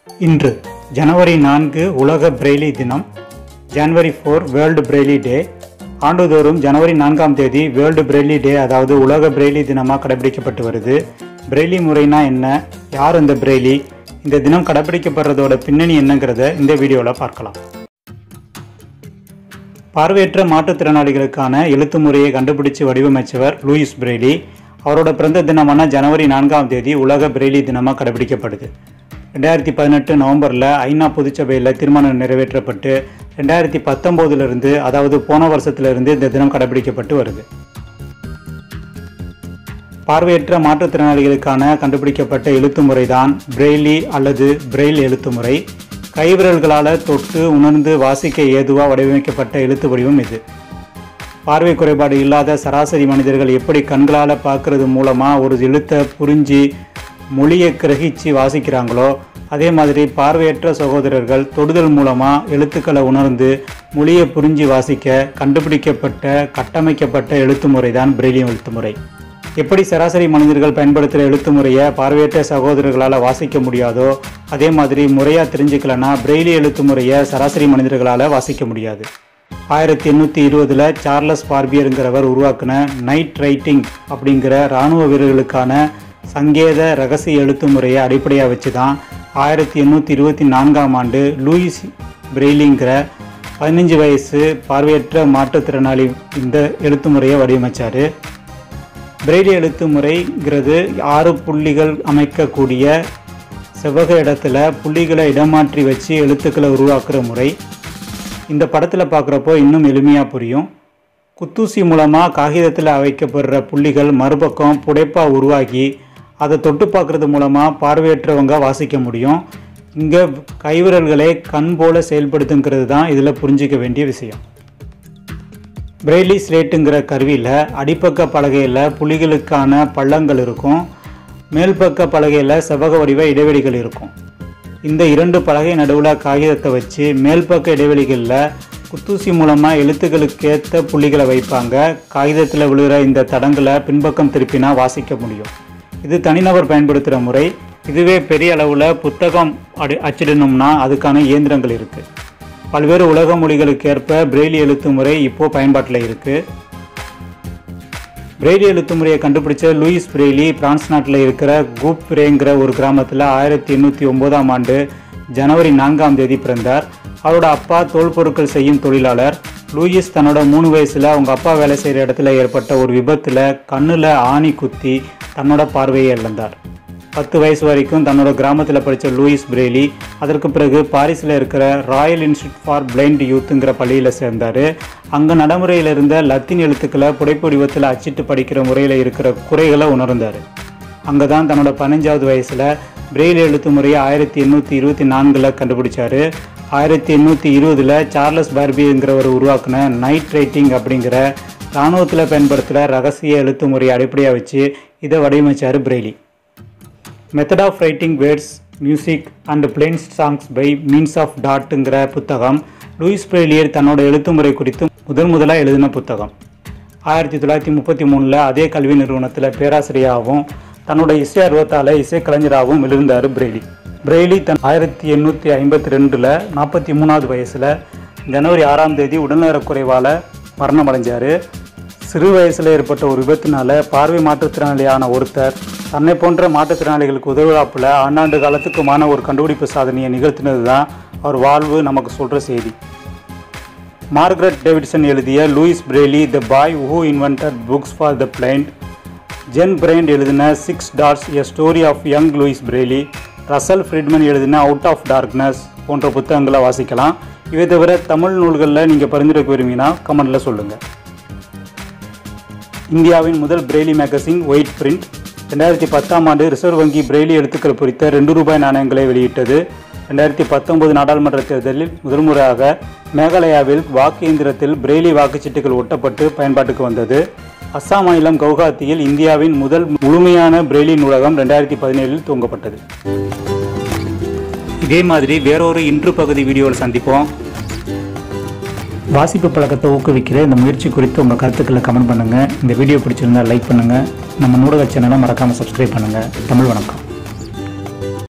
இன்று ஜனவரி நான்கு உலக பிரெய்லி தினம் January four World Braille Day ஆண்டுதோறும் ஜனவரி நான்காம் தேதி வேர்ல்டு பிரெய்லி டே அதாவது உலக பிரெய்லி தினமாக கடைபிடிக்கப்பட்டு வருது பிரெய்லி முறைனா என்ன யார் இந்த பிரெய்லி இந்த தினம் கடைபிடிக்கப்படுறதோட பின்னணி என்னங்கிறத இந்த வீடியோவில் பார்க்கலாம் பார்வையற்ற மாற்றுத்திறனாளிகளுக்கான எழுத்து முறையை கண்டுபிடிச்சு வடிவமைச்சவர் லூயிஸ் பிரெய்லி அவரோட பிறந்த தினமான ஜனவரி நான்காம் தேதி உலக பிரெய்லி தினமாக கடைபிடிக்கப்படுது ரெண்டாயிரத்தி பதினெட்டு நவம்பரில் ஐநா பொதுச்சபையில் தீர்மானம் நிறைவேற்றப்பட்டு ரெண்டாயிரத்தி பத்தொம்போதுலேருந்து அதாவது போன வருஷத்துலேருந்து இந்த தினம் கடைபிடிக்கப்பட்டு வருது பார்வையற்ற மாற்றுத்திறனாளிகளுக்கான கண்டுபிடிக்கப்பட்ட எழுத்து முறை தான் பிரெய்லி அல்லது பிரெயில் எழுத்து முறை கைவிரல்களால் தொட்டு உணர்ந்து வாசிக்க ஏதுவாக வடிவமைக்கப்பட்ட எழுத்து வடிவம் இது பார்வை குறைபாடு இல்லாத சராசரி மனிதர்கள் எப்படி கண்களால் பார்க்கறது மூலமாக ஒரு எழுத்தை புரிஞ்சு மொழியை கிரகிச்சு வாசிக்கிறாங்களோ அதே மாதிரி பார்வையற்ற சகோதரர்கள் தொடுதல் மூலமாக எழுத்துக்களை உணர்ந்து மொழியை புரிஞ்சு வாசிக்க கண்டுபிடிக்கப்பட்ட கட்டமைக்கப்பட்ட எழுத்து முறை தான் பிரெய்லி எழுத்து முறை எப்படி சராசரி மனிதர்கள் பயன்படுத்துகிற எழுத்து முறையை பார்வையற்ற சகோதரர்களால் வாசிக்க முடியாதோ அதே மாதிரி முறையாக தெரிஞ்சுக்கலன்னா பிரெய்லி எழுத்து முறையை சராசரி மனிதர்களால் வாசிக்க முடியாது ஆயிரத்தி எண்ணூற்றி இருபதில் சார்லஸ் பார்பியருங்கிறவர் உருவாக்கின நைட் ரைட்டிங் அப்படிங்கிற இராணுவ வீரர்களுக்கான சங்கேத ரகசிய எழுத்து முறையை அடிப்படையாக வச்சு தான் ஆயிரத்தி எண்ணூற்றி இருபத்தி நான்காம் ஆண்டு லூயிஸ் பிரெய்லிங்கிற பதினஞ்சு வயசு பார்வையற்ற மாற்றுத்திறனாளி இந்த எழுத்து முறையை வடிவமைச்சார் பிரெய்லி எழுத்து முறைங்கிறது ஆறு புள்ளிகள் அமைக்கக்கூடிய செவ்வக இடத்துல புள்ளிகளை இடமாற்றி வச்சு எழுத்துக்களை உருவாக்குற முறை இந்த படத்தில் பார்க்குறப்போ இன்னும் எளிமையாக புரியும் குத்தூசி மூலமாக காகிதத்தில் வைக்கப்படுற புள்ளிகள் மறுபக்கம் புடைப்பாக உருவாகி அதை தொட்டு பார்க்குறது மூலமாக பார்வையற்றவங்க வாசிக்க முடியும் இங்கே கைவிரல்களை கண் போல செயல்படுத்துங்கிறது தான் இதில் புரிஞ்சிக்க வேண்டிய விஷயம் பிரெய்லி ஸ்லேட்டுங்கிற கருவியில் அடிப்பக்க பலகையில் புலிகளுக்கான பள்ளங்கள் இருக்கும் மேல்பக்க பலகையில் செவ்வக வடிவ இடைவெளிகள் இருக்கும் இந்த இரண்டு பலகை நடுவில் காகிதத்தை வச்சு மேல்பக்க இடைவெளிகளில் குத்தூசி மூலமாக எழுத்துக்களுக்கேற்ற புள்ளிகளை வைப்பாங்க காகிதத்தில் விழுகிற இந்த தடங்களை பின்பக்கம் திருப்பினா வாசிக்க முடியும் இது தனிநபர் பயன்படுத்துகிற முறை இதுவே பெரிய அளவில் புத்தகம் அடி அச்சிடணும்னா அதுக்கான இயந்திரங்கள் இருக்குது பல்வேறு உலக மொழிகளுக்கு ஏற்ப பிரெய்லி எழுத்து முறை இப்போது பயன்பாட்டில் இருக்குது பிரெய்லி எழுத்து முறையை கண்டுபிடிச்ச லூயிஸ் பிரெய்லி பிரான்ஸ் நாட்டில் இருக்கிற கூப் பிரேங்கிற ஒரு கிராமத்தில் ஆயிரத்தி எண்ணூற்றி ஒம்போதாம் ஆண்டு ஜனவரி நான்காம் தேதி பிறந்தார் அவரோட அப்பா தோல் பொருட்கள் செய்யும் தொழிலாளர் லூயிஸ் தன்னோட மூணு வயசில் அவங்க அப்பா வேலை செய்கிற இடத்துல ஏற்பட்ட ஒரு விபத்தில் கண்ணில் ஆணி குத்தி தன்னோட பார்வையை இழந்தார் பத்து வயசு வரைக்கும் தன்னோட கிராமத்தில் படித்த லூயிஸ் பிரேலி அதற்கு பிறகு பாரிஸில் இருக்கிற ராயல் இன்ஸ்டியூட் ஃபார் பிளைண்ட் யூத்துங்கிற பள்ளியில் சேர்ந்தார் அங்கே நடைமுறையில் இருந்த லத்தீன் எழுத்துக்களை புடைப்பு வடிவத்தில் அச்சிட்டு படிக்கிற முறையில் இருக்கிற குறைகளை உணர்ந்தார் அங்கே தான் தன்னோட பதினஞ்சாவது வயசில் பிரெயில் எழுத்து முறையை ஆயிரத்தி எண்ணூற்றி இருபத்தி நான்கில் கண்டுபிடிச்சார் ஆயிரத்தி எண்ணூற்றி இருபதில் சார்லஸ் பார்பிங்கிறவர் உருவாக்கின நைட் ரைட்டிங் அப்படிங்கிற இராணுவத்தில் பயன்படுத்துகிற ரகசிய எழுத்து முறையை அடிப்படையாக வச்சு இதை வடிவமைச்சார் Braille method of writing words music and plain songs by means of டாட்டுங்கிற புத்தகம் லூயிஸ் பிரெய்லியர் தன்னோட எழுத்து முறை குறித்து முதன் முதலாக எழுதின புத்தகம் ஆயிரத்தி தொள்ளாயிரத்தி முப்பத்தி மூணில் அதே கல்வி நிறுவனத்தில் பேராசிரியராகவும் தன்னோட இசை அறுபத்தால இசைக்கலைஞராகவும் எழுந்தார் பிரெய்லி பிரெய்லி தன் ஆயிரத்தி எண்ணூற்றி ஐம்பத்தி ரெண்டில் நாற்பத்தி மூணாவது வயசில் ஜனவரி ஆறாம் தேதி உடல்நலக்குறைவால் மரணமடைஞ்சார் சிறு வயசில் ஏற்பட்ட ஒரு விபத்தினால பார்வை மாற்றுத்திறனாளியான ஒருத்தர் தன்னை போன்ற மாற்றுத்திறனாளிகளுக்கு உதவுறாப்புல ஆண்டாண்டு காலத்துக்குமான ஒரு கண்டுபிடிப்பு சாதனையை நிகழ்த்தினது தான் அவர் வாழ்வு நமக்கு சொல்கிற செய்தி மார்கரெட் டேவிட்சன் எழுதிய Louis Braille the boy who invented books for the blind Jen Bryant எழுதின six dots a story of young Louis Braille Russell Freedman எழுதின அவுட் ஆஃப் டார்க்னஸ் போன்ற புத்தகங்களை வாசிக்கலாம் இவை தவிர தமிழ் நூல்களில் நீங்கள் பரிந்துரைக்க விரும்பினா கமெண்டில் சொல்லுங்கள் இந்தியாவின் முதல் பிரெய்லி மேகசின் ஒயிட் பிரிண்ட் ரெண்டாயிரத்தி பத்தாம் ஆண்டு ரிசர்வ் வங்கி பிரெய்லி எழுத்துக்கள் பொறித்த ரெண்டு ரூபாய் நாணயங்களை வெளியிட்டது ரெண்டாயிரத்தி பத்தொன்பது நாடாளுமன்ற தேர்தலில் முதல் முறையாக மேகாலயாவில் வாக்கு இயந்திரத்தில் பிரெய்லி வாக்குச்சீட்டுகள் ஒட்டப்பட்டு பயன்பாட்டுக்கு வந்தது அஸ்ஸாம் மாநிலம் கவுஹாத்தியில் இந்தியாவின் முதல் முழுமையான பிரெய்லி நூலகம் ரெண்டாயிரத்தி பதினேழில் துவங்கப்பட்டது இதே மாதிரி வேறொரு இன்று பகுதி வீடியோவில் சந்திப்போம் வாசிப்பு பழக்கத்தை ஊக்குவிக்கிற இந்த முயற்சி குறித்து உங்கள் கருத்துக்களை கமெண்ட் பண்ணுங்கள் இந்த வீடியோ பிடிச்சிருந்தா லைக் பண்ணுங்கள் நம்ம நூடக சேனலை மறக்காமல் சப்ஸ்கிரைப் பண்ணுங்கள் தமிழ் வணக்கம்